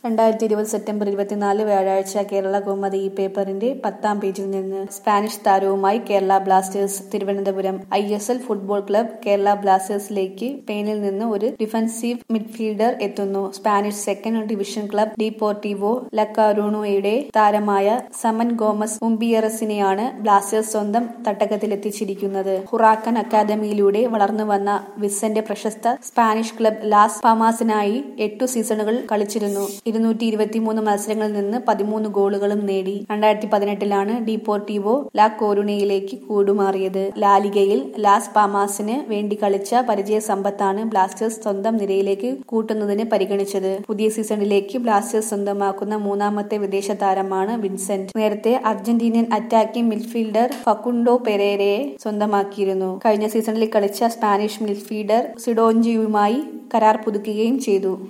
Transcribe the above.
രണ്ടായിരത്തി ഇരുപത് സെപ്റ്റംബർ ഇരുപത്തിനാല് വ്യാഴാഴ്ച കേരള കൗമുദി ഈ പേപ്പറിന്റെ പത്താം പേജിൽ നിന്ന് സ്പാനിഷ് താരവുമായി Kerala Blasters Thiruvananthapuram I S L football club Kerala ബ്ലാസ്റ്റേഴ്സിലേക്ക് സ്പെയിനിൽ നിന്ന് ഒരു ഡിഫൻസീവ് മിഡ്ഫീൽഡർ എത്തുന്നു Spanish second division club Deportivo ലക്കാരൂണോയുടെ താരമായ സമൻ ഗോമസ് ഉംബിയറസിനെയാണ് ബ്ലാസ്റ്റേഴ്സ് സ്വന്തം തട്ടകത്തിലെത്തിച്ചിരിക്കുന്നത് ഹുറാക്കൻ അക്കാദമിയിലൂടെ വളർന്നു വന്ന വിസന്റെ പ്രശസ്ത സ്പാനിഷ് ക്ലബ് ലാസ് പാമാസിനായി എട്ടു സീസണുകൾ കളിച്ചിരുന്നു ഇരുന്നൂറ്റി ഇരുപത്തിമൂന്ന് മത്സരങ്ങളിൽ നിന്ന് പതിമൂന്ന് ഗോളുകളും നേടി രണ്ടായിരത്തി പതിനെട്ടിലാണ് ഡിപോർട്ടിവോ ലാ കോരുണയിലേക്ക് കൂടുമാറിയത് ലാലിഗയിൽ ലാസ് പാമാസിന് വേണ്ടി കളിച്ച പരിചയ സമ്പത്താണ് ബ്ലാസ്റ്റേഴ്സ് സ്വന്തം നിരയിലേക്ക് കൂട്ടുന്നതിന് പരിഗണിച്ചത് പുതിയ സീസണിലേക്ക് ബ്ലാസ്റ്റേഴ്സ് സ്വന്തമാക്കുന്ന മൂന്നാമത്തെ വിദേശ താരമാണ് വിൻസെന്റ് നേരത്തെ അർജന്റീനിയൻ അറ്റാക്കിംഗ് മിഡ്ഫീൽഡർ ഫക്കുണ്ടോ പെരേരയെ സ്വന്തമാക്കിയിരുന്നു കഴിഞ്ഞ സീസണിൽ കളിച്ച സ്പാനിഷ് മിഡ്ഫീൽഡർ സിഡോഞ്ചിയുമായി കരാർ പുതുക്കുകയും ചെയ്തു